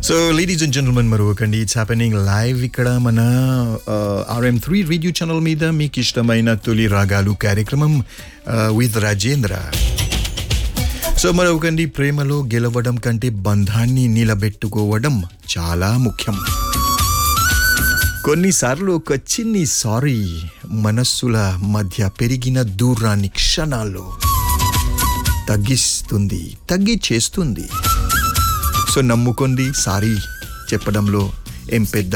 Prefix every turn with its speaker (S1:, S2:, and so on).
S1: so ladies and gentlemen మరొకండి it's happening live ఇక్కడ మన ఆర్ఎం త్రీ రేడియో ఛానల్ మీద మీకు ఇష్టమైన తొలి రాగాలు కార్యక్రమం విత్ రాజేంద్ర సో మరొకండి ప్రేమలో గెలవడం కంటే బంధాన్ని నిలబెట్టుకోవడం చాలా ముఖ్యం కొన్నిసార్లు ఒక చిన్ని సారీ మనస్సుల మధ్య పెరిగిన దూరాన్ని క్షణాల్లో తగ్గిస్తుంది తగ్గి చేస్తుంది సో నమ్ముకోండి సారీ చెప్పడంలో ఏం పెద్ద